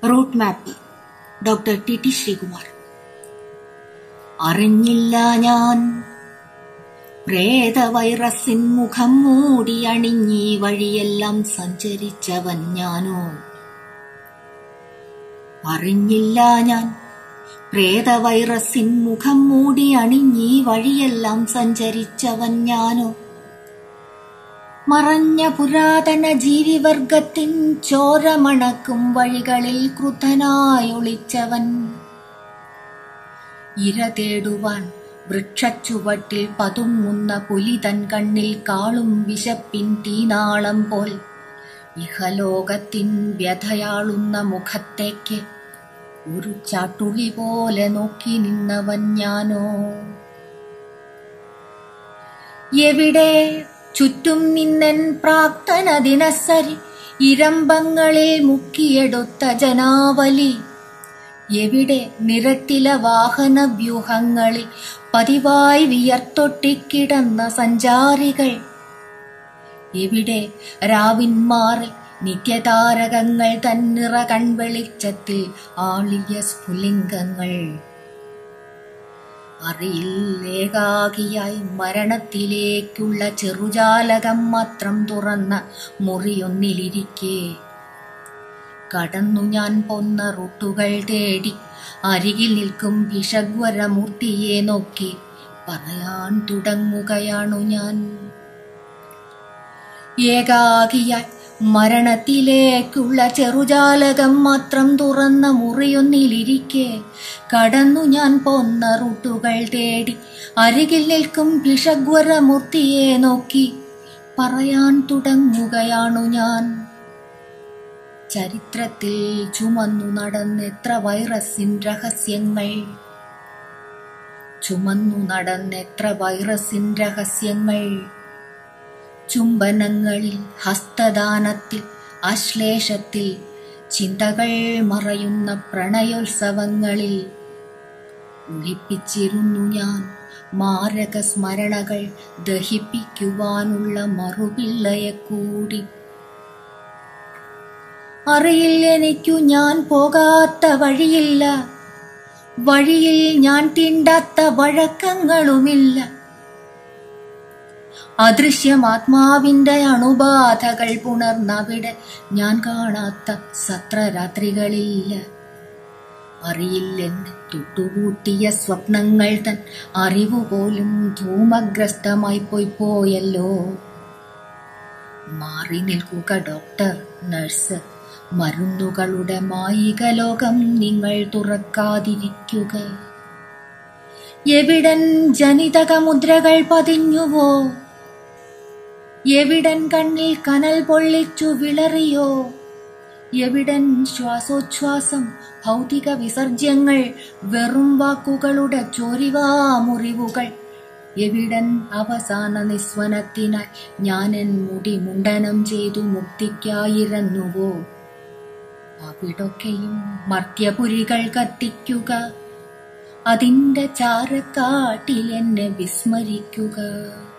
root map doctor T T Sreekumar അറിഞ്ഞില്ല ഞാൻ പ്രേത വൈറസിൻ മുഖം മൂടി അണിഞ്ഞി വഴിയെല്ലാം സഞ്ചരിച്ചവൻ ഞാനോ അറിഞ്ഞില്ല ഞാൻ പ്രേത വൈറസിൻ മുഖം മൂടി അണിഞ്ഞി വഴിയെല്ലാം സഞ്ചരിച്ചവൻ ഞാനോ മറഞ്ഞ പുരാതന ജീവിവർഗത്തിൻ ചോരമണക്കും വഴികളിൽ ക്രുദ്ധനായൊളിച്ചവൻ ഇര തേടുവാൻ വൃക്ഷച്ചുവട്ടിൽ പതുങ്ങുന്ന പുലി തൻ കണ്ണിൽ കാളും വിശപ്പിൻ തീനാളം പോൽ ഇഹലോകത്തിൻ വ്യഥയാളുന്ന മുഖത്തേക്ക് ഒരു ചാട്ടുളി പോലെ നോക്കി നിന്നവൻ ഞാനോ എവിടെ ചുറ്റും നിന്നൻ പ്രാക്തന ദിനസരി ഇരമ്പങ്ങളിൽ മുക്കിയെടുത്ത ജനാവലി എവിടെ നിരത്തില വാഹന വ്യൂഹങ്ങളിൽ പതിവായി വിയർത്തൊട്ടിക്കിടന്ന സഞ്ചാരികൾ എവിടെ രാവിന്മാറിൽ നിത്യതാരകങ്ങൾ തന്നിറ കൺവെളിച്ചത്തിൽ ആളിയ സ്ഫുലിംഗങ്ങൾ അറിയില്ലേകാകിയായി മരണത്തിലേക്കുള്ള ചെറുജാലകം മാത്രം തുറന്ന മുറിയൊന്നിലിരിക്കെ കടന്നു ഞാൻ പൊന്ന റൂട്ടുകൾ തേടി അരികിൽ നിൽക്കും വിഷഗ്വരമൂർത്തിയെ നോക്കി പറയാൻ തുടങ്ങുകയാണു ഞാൻ ഏകാകിയായി മരണത്തിലേക്കുള്ള ചെറുജാലകം മാത്രം തുറന്ന മുറിയൊന്നിലിരിക്കെ കടന്നു ഞാൻ പോന്ന റൂട്ടുകൾ തേടി അരികിൽ നിൽക്കും വിഷഗ്വരമൂർത്തിയെ നോക്കി പറയാൻ തുടങ്ങുകയാണു ഞാൻ ചരിത്രത്തിൽ ചുമന്നു നടന്നെത്ര വൈറസിൻ രഹസ്യങ്ങൾ ചുമന്നു നടന്നെത്ര വൈറസിൻ രഹസ്യങ്ങൾ ചുംബനങ്ങളിൽ ഹസ്തദാനത്തിൽ ആശ്ലേഷത്തിൽ ചിന്തകൾ മറയുന്ന പ്രണയോത്സവങ്ങളിൽ ഒളിപ്പിച്ചിരുന്നു ഞാൻ മാരക സ്മരണകൾ ദഹിപ്പിക്കുവാനുള്ള മറുപിള്ളയെ കൂടി അറിയില്ല എനിക്കു ഞാൻ പോകാത്ത വഴിയില്ല വഴിയിൽ ഞാൻ തീണ്ടാത്ത വഴക്കങ്ങളുമില്ല അദൃശ്യമാത്മാവിന്റെ അണുബാധകൾ പുണർന്നവിടെ ഞാൻ കാണാത്ത സത്രരാത്രികളില്ല അറിയില്ലെന്ന് തൊട്ടുകൂട്ടിയ സ്വപ്നങ്ങൾ തൻ അറിവുപോലും ധൂമഗ്രസ്തമായി പോയി പോയല്ലോ മാറി നിൽക്കുക ഡോക്ടർ നഴ്സ് മരുന്നുകളുടെ മായിക ലോകം നിങ്ങൾ തുറക്കാതിരിക്കുക എവിടൻ ജനിതക മുദ്രകൾ പതിഞ്ഞുവോ എവിടൻ കണ്ണിൽ കനൽ പൊള്ളിച്ചു വിളറിയോ എവിടൻ ശ്വാസോച്ഛ്വാസം ഭൗതിക വിസർജ്യങ്ങൾ വെറും വാക്കുകളുടെ ചോരിവാ മുറിവുകൾ എവിടൻ അവസാന നിസ്വനത്തിനായി ഞാനെൻ മുടി മുണ്ടനം ചെയ്തു മുക്തിക്കായിരുന്നുവോ അവിടൊക്കെയും മർത്യപുരികൾ കത്തിക്കുക അതിന്റെ ചാരക്കാട്ടിൽ എന്നെ വിസ്മരിക്കുക